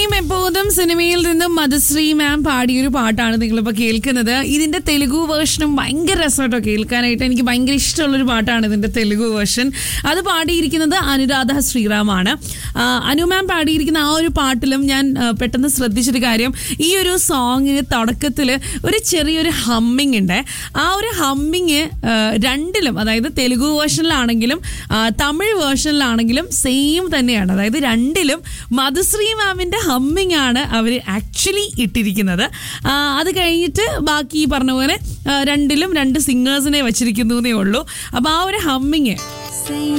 എപ്പോഴും സിനിമയിൽ നിന്നും മധുശ്രീ മാം പാടിയൊരു പാട്ടാണ് നിങ്ങളിപ്പോൾ കേൾക്കുന്നത് ഇതിന്റെ തെലുഗു വേർഷനും ഭയങ്കര രസമായിട്ടോ കേൾക്കാനായിട്ട് എനിക്ക് ഭയങ്കര ഇഷ്ടമുള്ളൊരു പാട്ടാണ് ഇതിന്റെ തെലുഗു വേർഷൻ അത് പാടിയിരിക്കുന്നത് അനുരാധ ശ്രീറാമാണ് ആ, അനു മാം പാടിയിരിക്കുന്ന ആ ഒരു പാട്ടിലും ഞാൻ ആ, പെട്ടെന്ന് ശ്രദ്ധിച്ചൊരു കാര്യം ഈ ഒരു സോങ്ങിന് തുടക്കത്തിൽ ഒരു ചെറിയൊരു ഹമ്മിങ് ഉണ്ട് ആ ഒരു ഹമ്മിങ് രണ്ടിലും അതായത് തെലുഗു വേർഷനിലാണെങ്കിലും ആ, തമിഴ് വേർഷനിലാണെങ്കിലും സെയിം തന്നെയാണ് അതായത് രണ്ടിലും മധുശ്രീ മാമിന്റെ ഹമ്മിങ് ആണ് അവർ ആക്ച്വലി ഇട്ടിരിക്കുന്നത് ആ, അത് കഴിഞ്ഞിട്ട് ബാക്കി ഈ പറഞ്ഞ പോലെ ആ, രണ്ടിലും രണ്ട് സിംഗേഴ്സിനെ വെച്ചിരിക്കുന്നു എന്നേ ഉള്ളൂ അപ്പൊ ആ ഒരു ഹമ്മിങ് Say